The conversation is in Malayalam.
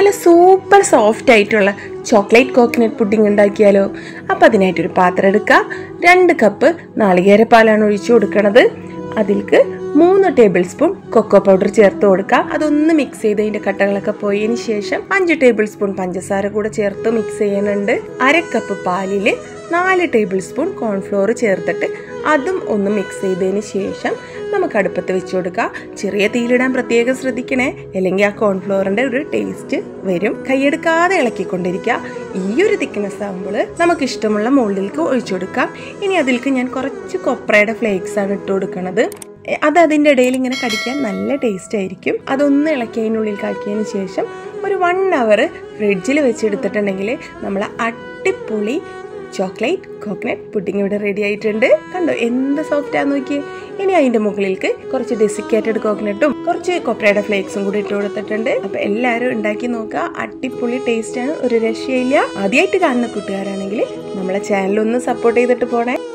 നല്ല സൂപ്പർ സോഫ്റ്റ് ആയിട്ടുള്ള ചോക്ലേറ്റ് കോക്കനട്ട് പുഡിംഗ് ഉണ്ടാക്കിയാലോ അപ്പം അതിനായിട്ടൊരു പാത്രം എടുക്കുക രണ്ട് കപ്പ് നാളികേരപ്പാലാണ് ഒഴിച്ചു കൊടുക്കണത് അതിൽക്ക് മൂന്ന് ടേബിൾ സ്പൂൺ കൊക്കോ പൗഡർ ചേർത്ത് കൊടുക്കുക അതൊന്ന് മിക്സ് ചെയ്ത് അതിന്റെ കട്ടകളൊക്കെ പോയതിന് ശേഷം അഞ്ച് ടേബിൾ സ്പൂൺ പഞ്ചസാര കൂടെ ചേർത്ത് മിക്സ് ചെയ്യുന്നുണ്ട് അര കപ്പ് പാലിൽ നാല് ടേബിൾ സ്പൂൺ കോൺഫ്ലോർ ചേർത്തിട്ട് അതും ഒന്ന് മിക്സ് ചെയ്തതിന് ശേഷം നമുക്ക് അടുപ്പത്ത് വെച്ച് കൊടുക്കാം ചെറിയ തീയിലിടാൻ പ്രത്യേകം ശ്രദ്ധിക്കണേ അല്ലെങ്കിൽ ആ കോൺഫ്ലോറിന്റെ ഒരു ടേസ്റ്റ് വരും കൈയെടുക്കാതെ ഇളക്കിക്കൊണ്ടിരിക്കുക ഈ ഒരു തിക്നെസ് ആകുമ്പോൾ നമുക്ക് ഇഷ്ടമുള്ള മുകളിലേക്ക് ഒഴിച്ചു കൊടുക്കാം ഇനി അതിലേക്ക് ഞാൻ കുറച്ച് കൊപ്രയുടെ ഫ്ലേക്സ് ആണ് ഇട്ട് കൊടുക്കുന്നത് എ- അത് അതിൻ്റെ ഇടയിൽ ഇങ്ങനെ കടിക്കാൻ നല്ല ടേസ്റ്റ് ആയിരിക്കും അതൊന്ന് ഇളക്കി അതിനുള്ളിൽ കാക്കിയതിന് ശേഷം ഒരു വൺ അവർ ഫ്രിഡ്ജിൽ വെച്ചെടുത്തിട്ടുണ്ടെങ്കിൽ നമ്മൾ അട്ടിപ്പൊളി ചോക്ലേറ്റ് കോക്കനട്ട് പുഡിംഗ് ഇവിടെ റെഡി ആയിട്ടുണ്ട് കണ്ടോ എന്ത് സോഫ്റ്റ് ആന്ന് നോക്കിയേ ഇനി അതിന്റെ മുകളിലേക്ക് കുറച്ച് ഡെസിക്കേറ്റഡ് കോക്കനട്ടും കുറച്ച് കൊപ്രയുടെ ഫ്ലേക്സും കൂടി ഇട്ട് കൊടുത്തിട്ടുണ്ട് അപ്പൊ എല്ലാവരും ഉണ്ടാക്കി നോക്കുക അടിപൊളി ടേസ്റ്റ് ആണ് ഒരു രക്ഷയില്ല ആദ്യമായിട്ട് കാണുന്ന കൂട്ടുകാരാണെങ്കിൽ നമ്മളെ ചാനൽ ഒന്ന് സപ്പോർട്ട് ചെയ്തിട്ട് പോണേ